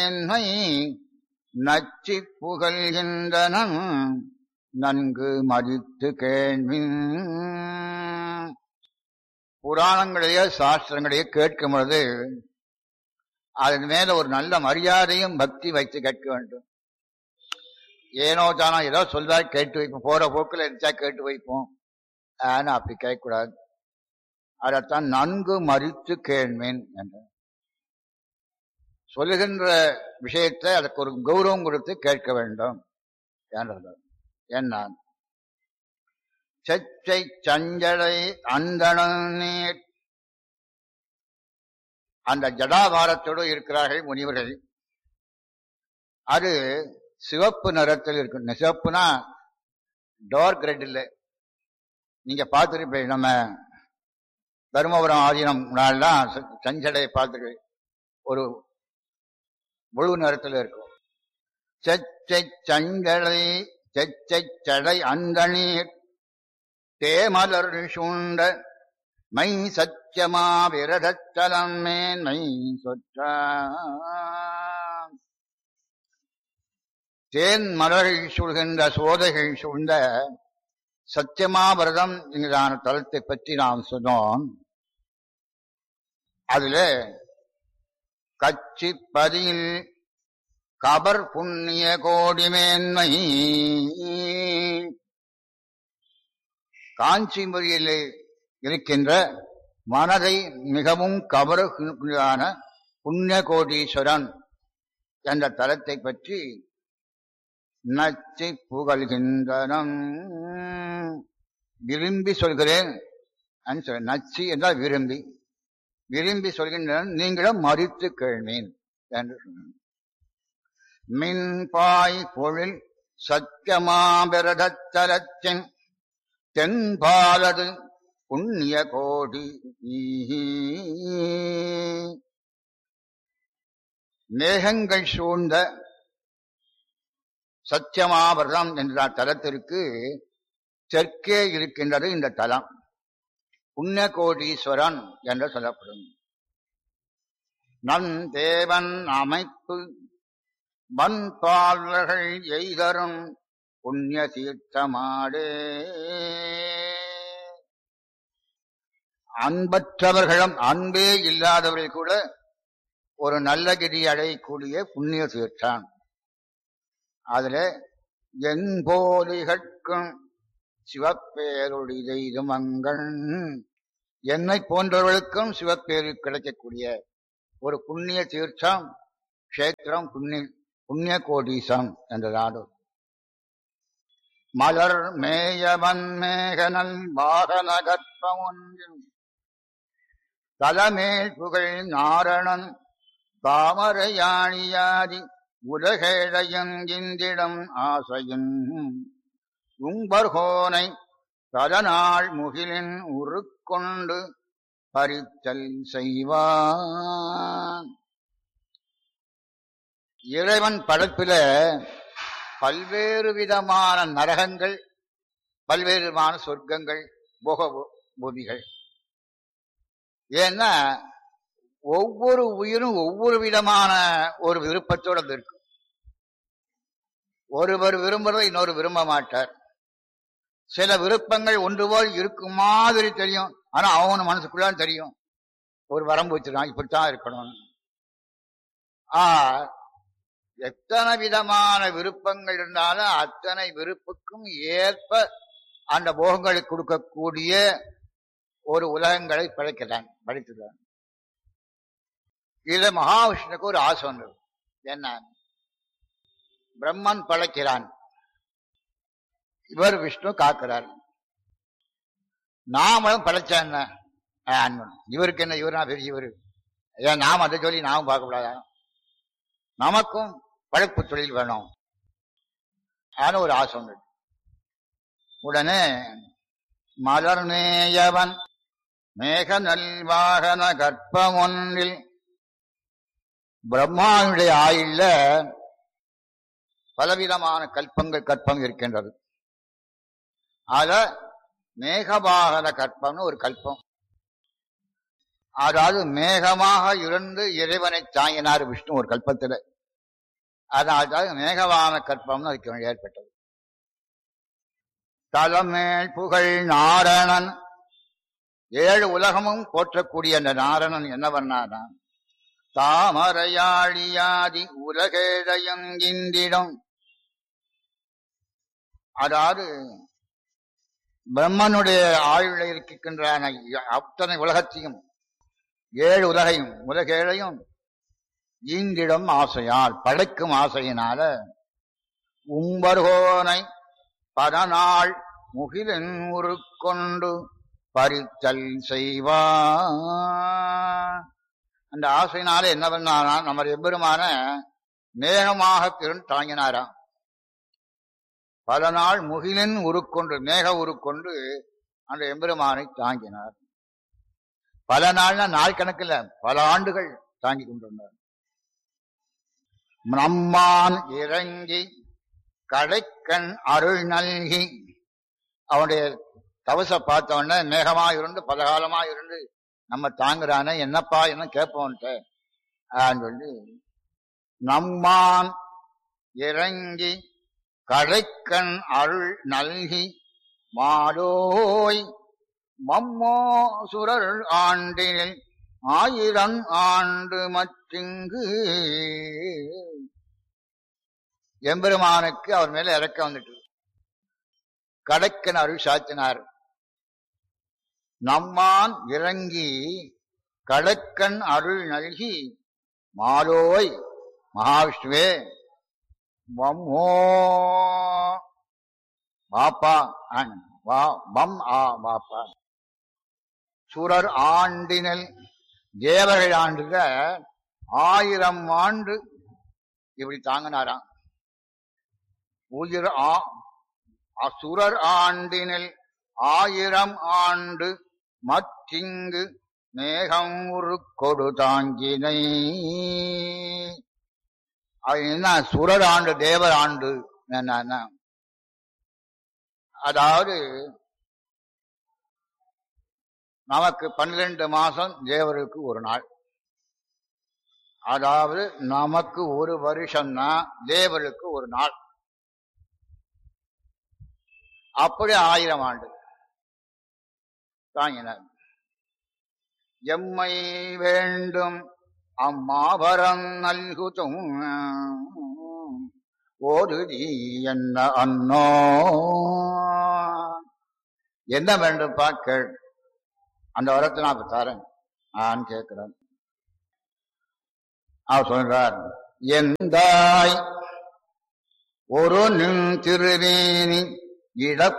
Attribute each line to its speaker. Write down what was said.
Speaker 1: என்னை நச்சி புகழ்கின்றனன் நன்கு மதித்து கேள்வின் புராணங்களையோ சாஸ்திரங்களையோ கேட்கும் பொழுது அதன் மேல ஒரு நல்ல மரியாதையும் பக்தி வைத்து கேட்க வேண்டும் ஏனோ தானோ ஏதோ சொல்றாரு கேட்டு வைப்போம் போற போக்குல இருந்துச்சா கேட்டு வைப்போம் ஆனா அப்படி கேட்கக்கூடாது அதைத்தான் நன்கு மறித்து கேள்மேன் என்ற சொல்லுகின்ற விஷயத்தை அதுக்கு ஒரு கௌரவம் கொடுத்து கேட்க வேண்டும் என்றது என்ன செச்சை சஞ்சலை அந்தணநீர் அந்த ஜடாபாரத்தோடு இருக்கிறார்கள் முனிவர்கள் அது சிவப்பு நிறத்தில் இருக்கு சிவப்புனா டார்க் ரெட் இல்லை நீங்க பார்த்துருப்பீங்க நம்ம தருமபுரம் ஆதீனம் நாள்லாம் சஞ்சடையை பார்த்துருக்கேன் ஒரு முழு நிறத்தில் இருக்கும் செச்சை சஞ்சலை செச்சை சடை அந்தணீர் தேமலர் சூண்ட மை சத்தியமா விரதத்தலம் மேன்மை சொற்ற தேன் மலர்கள் சூழ்கின்ற சோதைகள் சூழ்ந்த சத்தியமாவிரதம் என்கிறான தலத்தை பற்றி நாம் சொன்னோம் அதுல கச்சி பதியில் கபர் புண்ணிய கோடி மேன்மை காஞ்சிபுரியில் இருக்கின்ற மனதை மிகவும் கவருகின்றான புண்ணிய கோடீஸ்வரன் என்ற தலத்தை பற்றி நச்சி புகழ்கின்றனம் விரும்பி சொல்கிறேன் நச்சி என்றால் விரும்பி விரும்பி சொல்கின்றன நீங்களும் மறித்து கேள்மீன் என்று சொன்னான் மின்பாய் பொழில் சத்தியமாபிரதத்தலத்தின் தென்பாலது புண்ணிய கோடி மேகங்கள் சூழ்ந்த சத்தியமாபரணம் என்ற தலத்திற்கு தெற்கே இருக்கின்றது இந்த தலம் புண்ணிய கோடீஸ்வரன் என்று சொல்லப்படும் நன் தேவன் அமைப்பு வன்பாளர்கள் எய்தரும் புண்ணிய தீர்த்தமாடே அன்பற்றவர்களும் அன்பே இல்லாதவர்கள் கூட ஒரு நல்ல கிரி அடையக்கூடிய புண்ணிய தீர்த்தான் அதுல என் போலிகட்கும் சிவப்பேருடி தெய்வமங்கள் என்னை போன்றவர்களுக்கும் சிவப்பேரு கிடைக்கக்கூடிய ஒரு புண்ணிய தீர்த்தம் கஷேத்திரம் புண்ணிய புண்ணிய கோடீசம் என்ற நாடு மலர் மேயவன் மேகனல் வாகன கற்பம் ஒன்றில் தலமேல் புகழ் நாரணன் தாமரையாணியாதி உலகேழையும் இந்திடம் ஆசையும் உம்பர்கோனை பலநாள் முகிலின் உருக்கொண்டு பறித்தல் செய்வான் இறைவன் படைப்பில பல்வேறு விதமான நரகங்கள் பல்வேறு விதமான சொர்க்கங்கள் போக பூமிகள் ஏன்னா ஒவ்வொரு உயிரும் ஒவ்வொரு விதமான ஒரு விருப்பத்தோட இருக்கும் ஒருவர் விரும்புறதை இன்னொரு விரும்ப மாட்டார் சில விருப்பங்கள் ஒன்று போல் இருக்கும் மாதிரி தெரியும் ஆனா அவன் மனசுக்குள்ள தெரியும் ஒரு வரம்பு வச்சிருக்கான் இப்படித்தான் இருக்கணும் ஆ எத்தனை விதமான விருப்பங்கள் இருந்தாலும் அத்தனை விருப்புக்கும் ஏற்ப அந்த போகங்களை கொடுக்கக்கூடிய ஒரு உலகங்களை படைக்கிறான் படைத்துள்ளான் இதுல மகாவிஷ்ணுக்கு ஒரு ஆசை வந்தது என்ன பிரம்மன் படைக்கிறான் இவர் விஷ்ணு காக்கிறார் நாமளும் படைச்ச என்ன அன்பன் இவருக்கு என்ன இவர் பெரிய இவர் ஏன் நாம் அதை சொல்லி நாமும் பார்க்கக்கூடாதா நமக்கும் படைப்பு தொழில் வேணும் ஆன ஒரு ஆசை உண்டு உடனே மலர் நேயவன் மேக நல்வாகன கற்பம் ஒன்றில் பிரம்மாவுடைய ஆயுள்ல பலவிதமான கல்பங்கள் கற்பம் இருக்கின்றது அத மேகவாகன கற்பம்னு ஒரு கல்பம் அதாவது மேகமாக இருந்து இறைவனை தாங்கினார் விஷ்ணு ஒரு கல்பத்துல அதனால்தான் மேகவான கற்பம்னு அதுக்கு ஏற்பட்டது தலமேல் புகழ் நாரணன் ஏழு உலகமும் போற்றக்கூடிய அந்த நாரணன் என்ன பண்ணாதான் தாமரையாழியாதி உலகேழையும் இந்திடம் அதாவது பிரம்மனுடைய ஆயுள இருக்கின்றான அத்தனை உலகத்தையும் ஏழு உலகையும் உலகேழையும் ஈந்திடம் ஆசையால் படைக்கும் ஆசையினால உம்பர்கோனை பதநாள் முகிலின் உருக்கொண்டு பறித்தல் செய்வார் அந்த ஆசையினால என்ன பண்ணாரா நம்ம எம்பெருமான மேகமாக திறன் தாங்கினாராம் பல நாள் முகிலின் உருக்கொண்டு மேக உருக்கொண்டு அந்த எம்பெருமானை தாங்கினார் பல நாள்னா நாள் கணக்கில் பல ஆண்டுகள் தாங்கி கொண்டிருந்தார் நம்மான் இறங்கி கடைக்கண் அருள் நல்கி அவனுடைய தவச பார்த்த உடனே மேகமா இருந்து பல காலமா இருந்து நம்ம தாங்குறானே என்னப்பா என்ன கேட்போன்ட்டு சொல்லி நம்மான் இறங்கி கடைக்கண் அருள் நல்கி மாடோய் மம்மோ சுரர் ஆண்டினில் ஆயிரம் ஆண்டு மற்றிங்கு எம்பெருமானுக்கு அவர் மேல இறக்க வந்துட்டு கடைக்கன் அருள் சாத்தினார் நம்மான் இறங்கி கடற்கண் அருள் நல்கி மாலோய் மகாவிஷ்ணுவே வம்மோ வாப்பா வா வம் ஆ வாப்பா சுரர் ஆண்டினல் தேவர்கள் ஆண்டுல ஆயிரம் ஆண்டு இப்படி தாங்கினாராம் உயிர் ஆ அசுரர் ஆண்டினில் ஆயிரம் ஆண்டு மற்றிங்கு மேகம் ஒரு கொடு தாங்கினை அது என்ன சுரர் ஆண்டு தேவர் ஆண்டு என்ன அதாவது நமக்கு பன்னிரண்டு மாசம் தேவருக்கு ஒரு நாள் அதாவது நமக்கு ஒரு வருஷம்னா தேவருக்கு ஒரு நாள் அப்படி ஆயிரம் ஆண்டு தாங்கினார் எம்மை வேண்டும் அம்மாபரம் நல்குதும் ஒரு என்ன அன்னோ என்ன வேண்டும் கேள் அந்த வரத்தை நான் தரேன் ஆன்னு கேட்கிறேன் அவர் சொல்றார் எந்தாய் ஒரு நின் திருவேணி இட